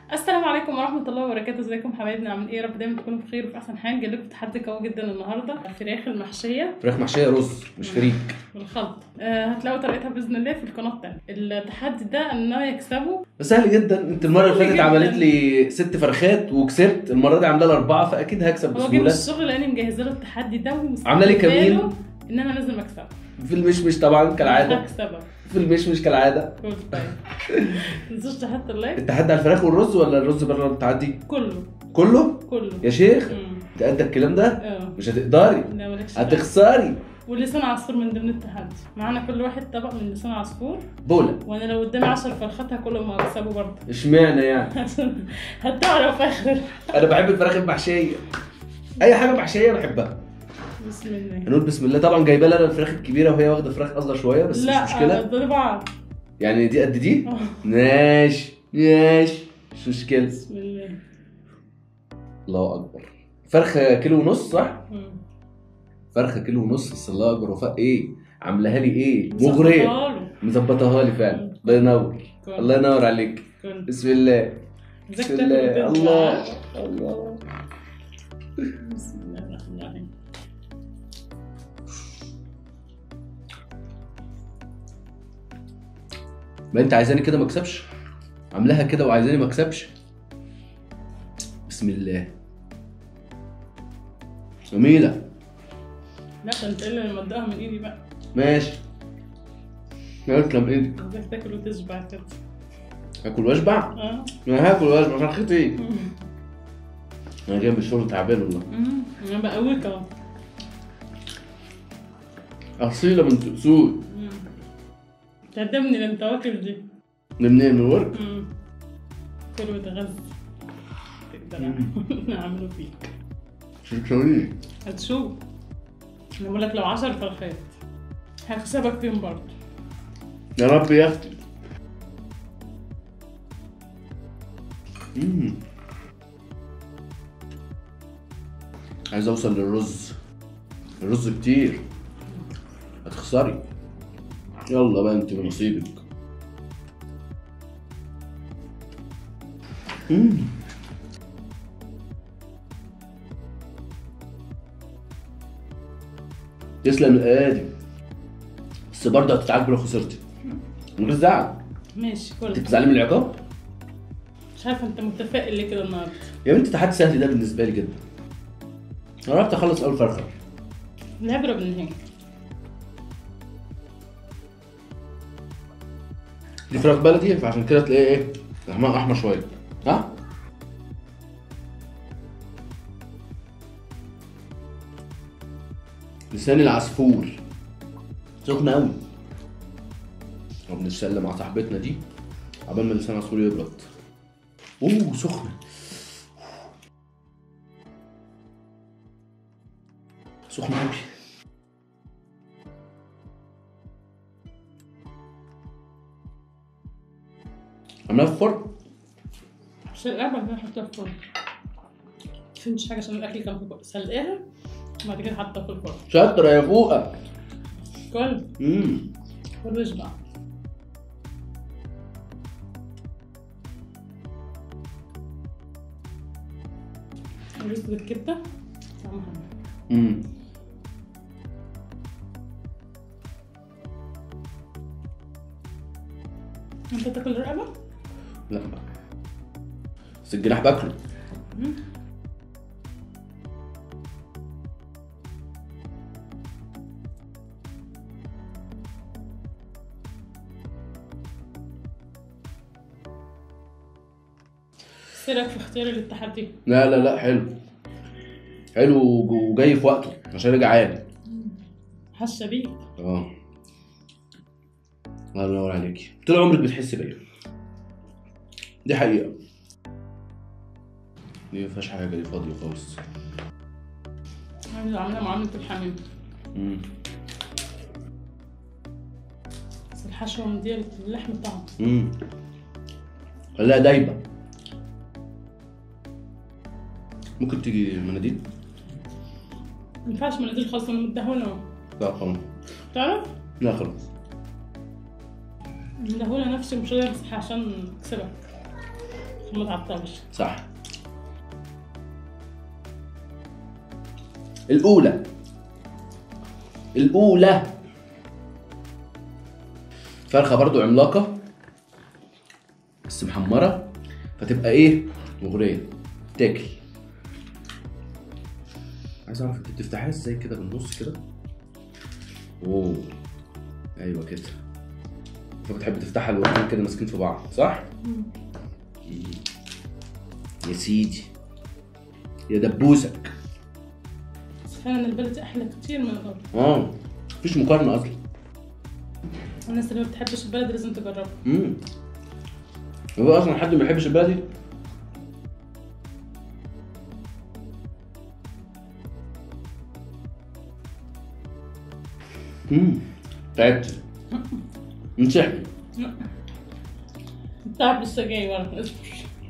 السلام عليكم ورحمة الله وبركاته ازيكم حبايبنا عاملين ايه يا رب دايما تكونوا بخير وفي احسن حال جايب لكم تحدي قوي جدا النهارده الفراخ المحشية فراخ محشيه رز مش فريك بالخلط آه هتلاقوا طريقتها باذن الله في القناة التانية التحدي ده ان هو يكسبوا سهل جدا انت المره اللي سهل فاتت جداً. عملت لي ست فراخات وكسبت المره دي عامله لي اربعه فاكيد هكسب هو جه من بسهوله الشغل لاني مجهزه له التحدي ده ومستنيه عاملة لي كمين؟ باله ان انا لازم اكسبه في المشمش طبعا كالعاده هكسبك في المشمش كالعاده كل طيب متنسوش تحط اللايك التحدي على الفراخ والرز ولا الرز بره التحدي كله كله كله يا شيخ مم. انت قد الكلام ده اه مش هتقدري لا مالكش دعوة. هتخسري ولسان عصفور من ضمن التحدي معانا كل واحد طبق من لسان عصفور بولا وانا لو قدامي 10 فرخات هاكلهم واكسبه برضه اشمعنى يعني عشان هتعرف اخر انا بحب الفراخ المحشيه اي حاجه محشيه بحبها بسم الله هنقول بسم الله طبعا جايبه لي انا الفراخ الكبيره وهي واخده فراخ اصغر شويه بس لا مش مشكله دول بعض يعني دي قد دي آه، ماشي ماشي مش مشكله بسم الله الله اكبر فرخه كيلو ونص صح مم. فرخه كيلو ونص بس الله اكبر وفاء ايه عاملاها لي ايه مغريه مظبطها له. مظبطها لي فعلا الله ينور كل- الله ينور عليك كل. بسم الله ازيك بسم تاكل الله وتطلع؟ الله الله بسم الله الرحمن الرحيم ما انت عايزاني كده ما اكسبش عاملاها كده وعايزاني ما اكسبش بسم الله جميله لا ده انت اللي مضيها من ايدي بقى ماشي يسلم ايدك ازيك تاكل وتشبع كده اكل واشبع اه انا هاكل واشبع فرختي مم. انا جاي من الشغل تعبان والله مم. انا بقويك اهو اصيله من سود مم. تعدمني ده انت واكل دي من منين من ورك مم. كل وتغذى تقدر مم. اعمله فيك شكرا هتشوف انا بقول لك لو 10 فرخات هكسبك فيهم برضه يا رب يا اختي مم. عايز اوصل للرز الرز كتير هتخسري يلا بقى انت ونصيبك مم. تسلم الايادي بس برضه هتتعاقبي لو خسرتي من غير زعل ماشي انت كل بتزعلي من العقاب مش عارفه انت متفائل ليه كده النهارده يا بنتي تحدي سهل ده بالنسبه لي جدا انا رحت اخلص اول فرخه العبره بالنهايه دي فراخ بلدي فعشان كده تلاقي ايه لحمها احمر شويه ها لسان العصفور سخنة قوي وبنتسلى مع صاحبتنا دي عبال ما لسان العصفور يبرد اوه سخنة سخنة قوي عاملاها في الفرن مش القلبة اللي انا حطيتها في الفرن مفهمتش حاجه عشان الاكل كان في الفرن سلقاها وبعد كده حطها في الفرن شاطرة يا فوقة كل امم كل واشبع رز بالكبده طعمها حلو امم انت تاكل الرقبه؟ لا بقى بس الجناح باكله مم. ايه رايك في اختياري للتحدي؟ لا لا لا حلو حلو وج- وجاي في وقته عشان انا جعان حاسه بيك اه الله ينور عليكي طول عمرك بتحس بيا دي حقيقة دي مفيهاش حاجة دي فاضية خالص عامله عامله معامله الحمام امم بس الحشوه من دي اللحم طعم امم خليها دايبة ممكن تيجي مناديل؟ ما ينفعش مناديل خالص انا مديهولها اهو لا خلاص تعرف؟ لا خلاص مديهولها نفسي مش قادر امسحها عشان اكسبك ما تعطلش صح الأولى الأولى فرخة برضو عملاقة بس محمرة فتبقى ايه مغرية تاكل عايز اعرف انت بتفتحها ازاي كده بالنص كده اوه ايوه كده انت بتحب تفتحها الوقتين كده ماسكين في بعض صح؟ يا سيدي يا دبوسك بس فعلا البلدي احلى كتير من الغرب اه مفيش مقارنه اصلا الناس اللي ما بتحبش البلد لازم تجربها امم هو اصلا حد ما يحبش البلدي امم تعبت انسحبي التعب لسه جاي ورا اصبر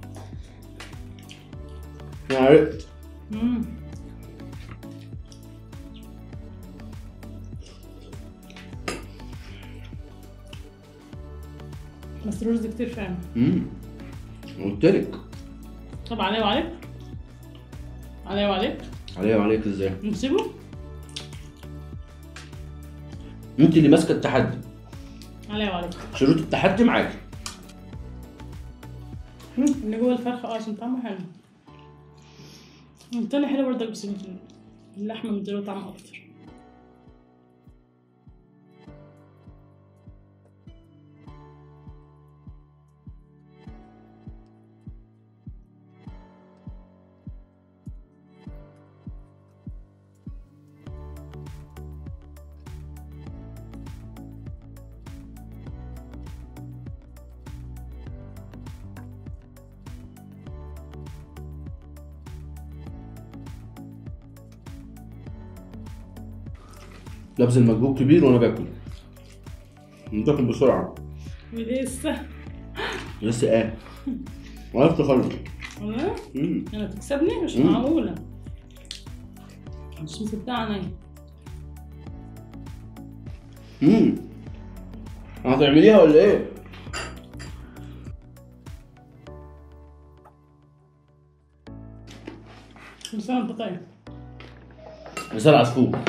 انا عرفت مم. بس الرز كتير فعلا امم قلت لك طب عليه وعليك عليه وعليك عليا وعليك ازاي نسيبه انت اللي ماسكه التحدي عليه وعليك شروط التحدي معاكي اللي جوه الفرخة اه عشان طعمه حلو التاني حلو برضك بس اللحمة مديله طعم أكتر لابس المجهود كبير وانا باكل باكل بسرعه ولسه لسه ايه عرفت اخلص والله امم أنا بتكسبني مش مم. معقولة مش مصدقة عينيا امم هتعمليها ولا ايه؟ كل سنة وأنت طيب مثال عصفور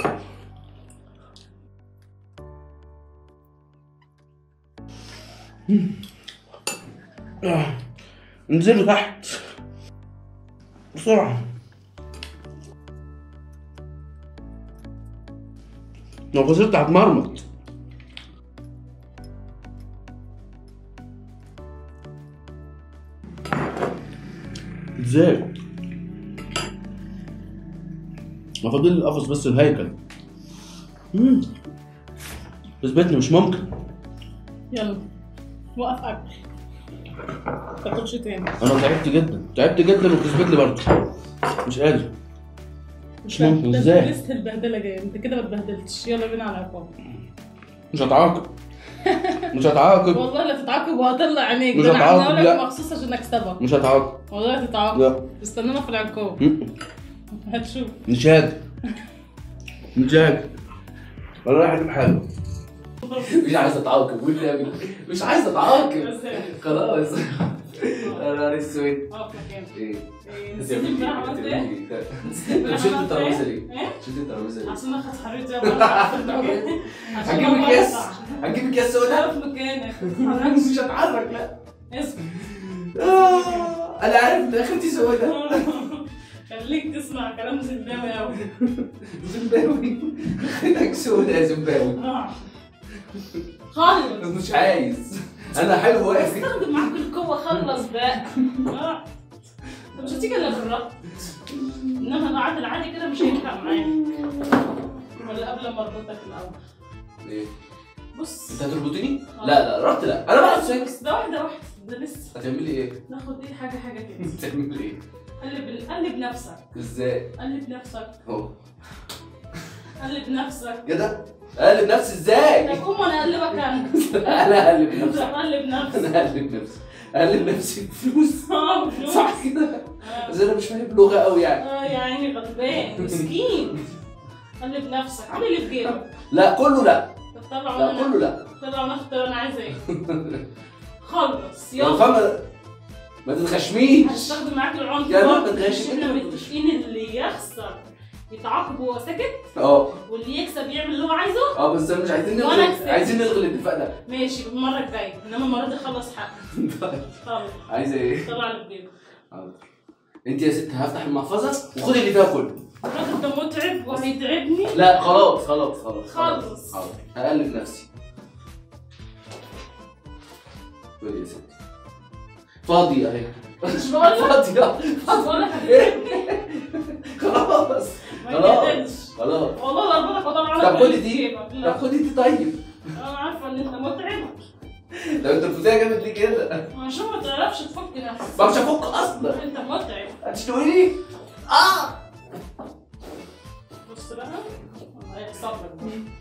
آه. انزلوا تحت بسرعة لو خسرت هتمرمط ازاي؟ ما فاضل لي القفص بس الهيكل مم. اثبتني مش ممكن يلا وقف أكل تاكلش تاني انا تعبت جدا تعبت جدا وكسبت لي برضه مش قادر مش ممكن ده ازاي لسه البهدلة جاية أنت كده ما اتبهدلتش يلا بينا على العقاب مش هتعاقب مش هتعاقب والله لا تتعاقب وهطلع عينيك مش ده انا هتعاقب، عامله لا. لك مخصوص عشان اكسبك مش هتعاقب والله تتعاقب لا استنانا في العقاب مم. هتشوف مش قادر مش قادر انا رايح اجيب حاجه مش عايز اتعاقب والنبي مش عايز اتعاقب بس خلاص انا نهار اسود اقف مكانك ايه إيه، انت نسيت امبارح عملت ايه؟ طب شلت الترابيزه ليه؟ ايه؟ شلت الترابيزه ليه؟ عشان اخد حريتي يا بابا عشان مكانك. عشان هجيب أبقى اكياس أسرع. هجيب اكياس سودا اقف مكانك مش هتحرك لا اسمع آه، انا عارف ان اخرتي سودا خليك تسمع كلام زبداوي قوي زمباوي اخرتك سودا يا زمباوي خلص مش عايز انا حلو واقف كده استخدم معاك القوة خلص بقى آه. انت مش هتيجي الا بالربط انما القعد العادي كده مش هينفع معايا ولا قبل ما اربطك الاول ايه بص انت هتربطيني؟ لا لا ربط لا انا بقعد ساكت بس ده واحدة واحدة ده لسه هتعملي ايه؟ ناخد ايه حاجة حاجة كده هتعملي ايه؟ قلب قلب نفسك ازاي؟ قلب نفسك اهو قلب نفسك كده اقلب نفسي ازاي؟ طب قوم وانا اقلبك انا انا اقلب انت نفسي قلب نفسك انا اقلب نفسي اقلب نفسي بفلوس اه فلوس. صح كده آه. بس انا مش فاهم لغه قوي يعني اه يا عيني غلبان مسكين قلب نفسك عامل ايه في جيبك لا كله لا طب طلع لا وانا كله لا طلع وناخد انا عايزه ايه خلص لو يلا فاهمة ما تتغشميش هستخدم معاك العنف يا برضه. ما تغش- مش احنا متفقين اللي يخسر يتعاقب وهو ساكت اه واللي يكسب يعمل اللي هو عايزه اه بس مش عايزين وأنا نلغي كسبت. عايزين نلغي الاتفاق ده ماشي المره الجايه انما المره دي خلص حقك طبعا عايزه ايه؟ طلع اللي في جيبك حاضر. انت يا ست هفتح المحفظه وخدي اللي فيها كله الراجل ده متعب وهيتعبني لا خلاص خلاص خلاص خلص. حاضر هقلب نفسي خدي يا ستي فاضية اهي مش بقول لك فاضية مش بقول لك هتتعبني خلاص ما خلاص. يتقدرش خلاص والله لا اربطك ولا طب اعرف خدي اللي دي. في جيبك طب لا خدي دي طيب انا عارفه ان انت متعب لو انت بتاعي جامد ليه كده؟ عشان ما تعرفش تفك نفسك ما مش هفك اصلا انت متعب هتشتغلي اه بص بقى الله يحصل لك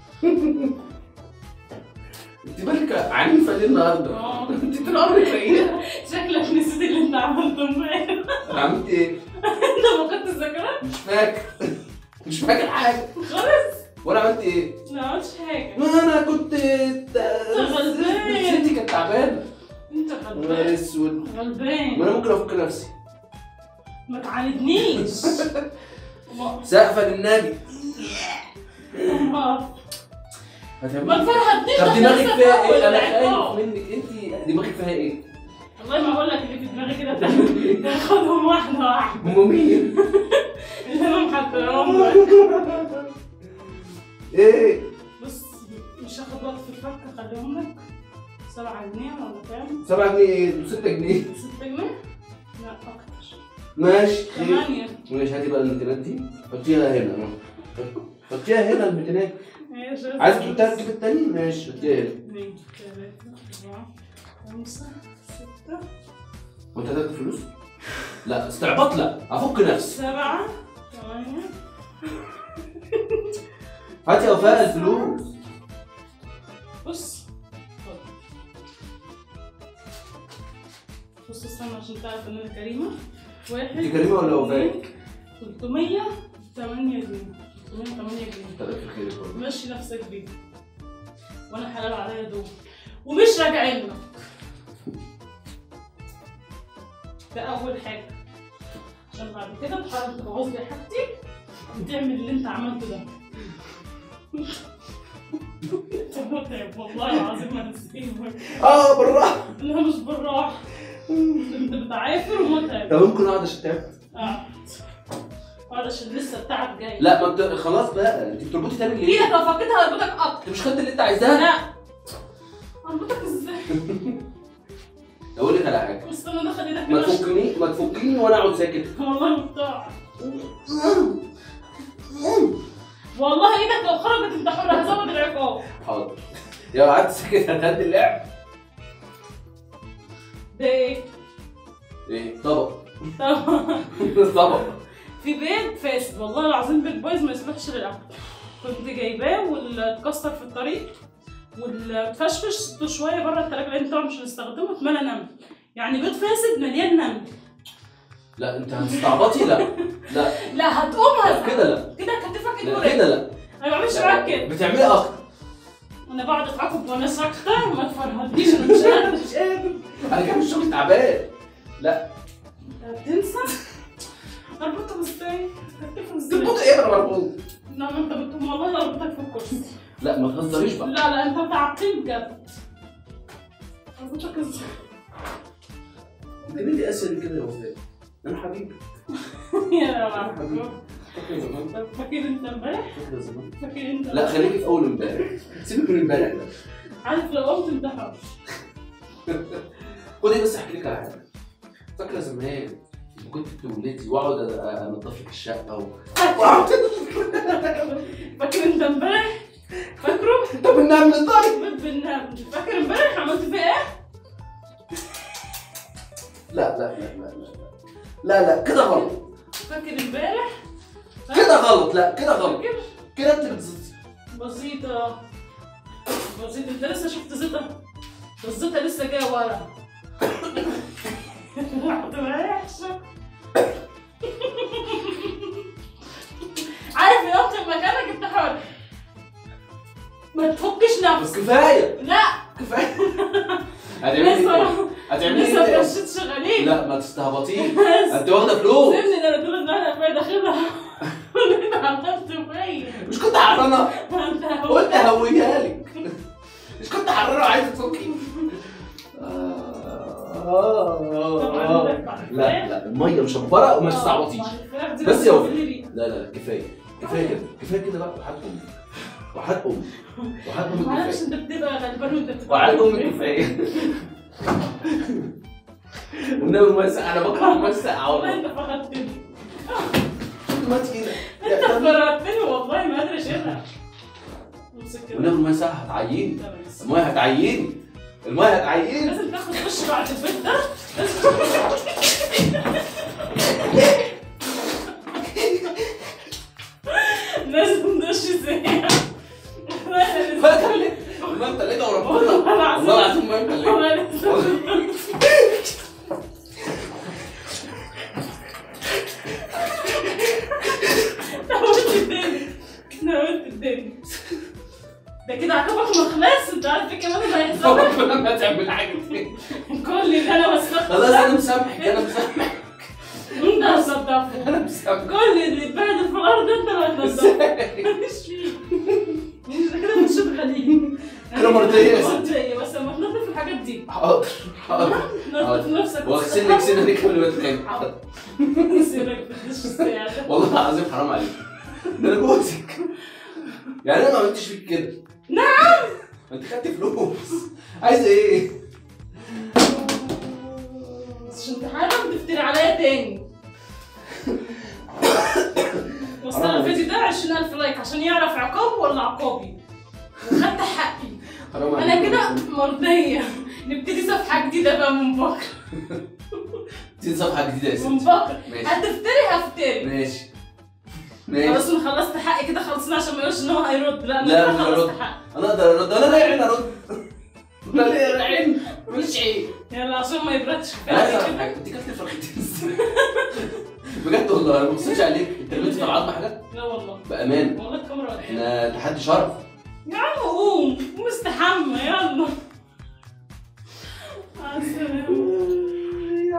انت مالك عنيفة ليه النهارده؟ اه. انت طول عمرك رقيقة شكلك نسيت اللي انت عملته امبارح انا عملت ايه؟ انت ما كنت ذاكره مش فاكر مش فاكر حاجة خالص وانا عملت ايه؟ ما عملتش حاجه ما انا كنت غلبان. ستي كانت تعبانة انت يا نهار غلبان اسود ما غلبان انا ممكن افك نفسي ما تعاندنيش ما سقفة للنبي ما هتعمل تفرهدنيش طب ده دماغك لسه فيها في أول ايه؟ انا العقاب. خايف منك انت دماغك فيها ايه؟ والله ما اقول لك اللي في دماغي كده تاخد- تاخدهم واحده واحده هم مين؟ اللي انا محضراهم لك ايه؟ بص مش هاخد وقت في الفك اخليهم لك 7 جنيه ولا كام؟ 7 جنيه ايه؟ 6 جنيه 6 جنيه؟ لا اكتر ماشي خير 8 ماشي هاتي بقى الميتينات دي حطيها هنا اهو حطيها هنا الميتينات ماشي عايز تحطها تجيب التاني ماشي حطيها هنا اثنين ثلاثة أربعة خمسة ستة وانت هتاخد فلوس؟ لا استعباط لا افك نفسي سبعة ثمانية هاتي يا وفاء الفلوس بص خد. بص استنى عشان تعرف ان انا كريمة واحد انت كريمه ولا وفاء؟ 308 جنيه 308 جنيه طلعت في خيرك والله مشي نفسك بيه وانا حلال عليا دول ومش راجعين لك ده اول حاجه عشان بعد كده تحاول تبوظ لي حاجتي وتعمل اللي انت عملته ده انت متعب والله العظيم انا نسيبك اه بالراحه لا مش بالراحه انت بتعافر ومتعب طب ممكن اقعد عشان تعبت؟ اه اقعد عشان لسه التعب جاي لا ما انت خلاص بقى انت بتربطي تاني ليه؟ ايدك لو فكيتها هربطك اكتر انت مش خدت اللي انت عايزاه؟ لا اربطك ازاي؟ اقول لك على حاجه بس انا داخل ايدك ما كده تفكني ما تفكيني وانا اقعد ساكت والله مقطع والله ايدك لو خرجت انت حر هزود العقاب حاضر يا قعدت ساكت هتهدي اللعب ده ايه؟ ايه طبق طب طبق في بيض فاسد والله العظيم بيض بايظ ما يصلحش للاكل كنت جايباه والاتكسر في الطريق والفشفش سبته شويه بره التلاجه لان طبعا مش هنستخدمه اتملى نمل يعني بيض فاسد مليان نمل لا انت هتستعبطي لا لا لا هتقوم لا هز- كده لا كده كتفك لا اتورم كده لا انا ما بعملش معاك كده بتعملي اكتر انا بقعد اتعاقب وانا ساكته ما تفرهدنيش انا مش قادر مش قادر انا كان الشغل تعبان انت بتنسى اربطهم ازاي؟ هتفهم ازاي؟ تربطي ايه انا مربوط لا ما انت بتقوم والله لا اربطك في الكرسي لا ما تهزريش لا بقى لا انت تعبتني بجد اربطك ازاي؟ انت بنتي اسهل كده يا وفاء انا حبيبي يا معلم فاكر زمان طب فاكر انت امبارح؟ فاكر زمان فاكر انت لا خليكي في اول امبارح سيبك من امبارح ده عارف لو قمت انت حر خدي بس احكي لك على حاجه فاكره زمان لما كنت بتولدي واقعد انضف لك الشقه و... واقعد فاكر انت امبارح؟ فاكره؟ طب النمل طيب بيت بالنعم فاكر امبارح عملت فيه ايه؟ لا لا لا لا لا لا لا كده غلط فاكر امبارح؟ كده غلط لا كده غلط فاكر؟ كده انت بتزيدي بسيطة بسيطة انت لسه شفت زيتها؟ ده الزيتة لسه جاية ورا هتبقى وحشة عارف يا قمت مكانك انت حر ما تفكش بس نفسك كفايه لا كفايه هتعملي ايه لسه تاني؟ هتعملي لسه ايه؟ فرشت شغالين لا ما تستهبطيش بس انت واخده فلوس سيبني ده انا طول النهار قاعد داخلها انت عملت فيا مش كنت حرانه ما انت قلت هويها لك مش كنت حرانه وعايزه تفكي لا لا الميه مشبره وما تستعبطيش بس يا ولد. لا لا لا كفايه كفايه كده كفايه كده بقى وحد امك وحد امك وحد امك معلش كفايه انت بتبقى غلبان وانت بتبقى وحد امك كفايه والنبي الميه الساقعه انا بكره الميه الساقعه والله والله انت فقدتني ما تقيله انت فرقتني والله ما ادري اشيلها امسك كده والنبي الميه الساقعه هتعيني لا، بس. الميه هتعيني الميه هتعيني لازم تاخد وش بعد البيت ده لازم دش سريع ما انت ليه وربنا والله العظيم. والله العظيم ما انت ليه والله لازم. نويت الدنيا نويت الدنيا ده كده عقبك ما خلص انت عارف ايه كمان اللي هيحصل ربنا ما تعمل حاجه تاني كل اللي انا وسخت خلاص انا مسامحك انا مسامحك انت هتصدقه انا مسامحك كل اللي اتبهدل في الارض انت اللي هتصدقه ازاي؟ ماليش فيه انت كده مش غليل كده مرضية يا ستي. مرضية بس لما تنظف الحاجات دي حاضر حاضر نظف نفسك واغسل لك سنانك قبل ما تنام حاضر سيبك بدش الساعة والله العظيم حرام عليك ده انا جوزك يعني انا ما عملتش فيك كده نعم ما انت خدت فلوس عايز ايه؟ بس عشان تحاول تفتري عليا تاني وصلنا الفيديو ده 20000 لايك عشان يعرف عقاب ولا عقابي وخدت حقي حرام عليك انا كده مرضية نبتدي صفحة جديدة بقى من بكرة دي صفحه جديده يا من ستي بكرة ماشي هتفتري هفتري ماشي ماشي خلاص انا خلصت حقي كده خلصنا عشان ما يقولش ان هو هيرد لا لا، انا مش كده خلصت هيرد. حقي انا اقدر ارد انا ليا عين ارد انا ليا عين ماليش عين يلا عشان ما يبردش انا عايز كفايه اعرف كده حاجه انت كلت فرختين ازاي؟ بجد والله انا ما بصيتش عليك انت لميت في العظم حاجه لا والله بامان والله الكاميرا ولا احنا تحدي شرف يا عم قوم قوم استحمى يلا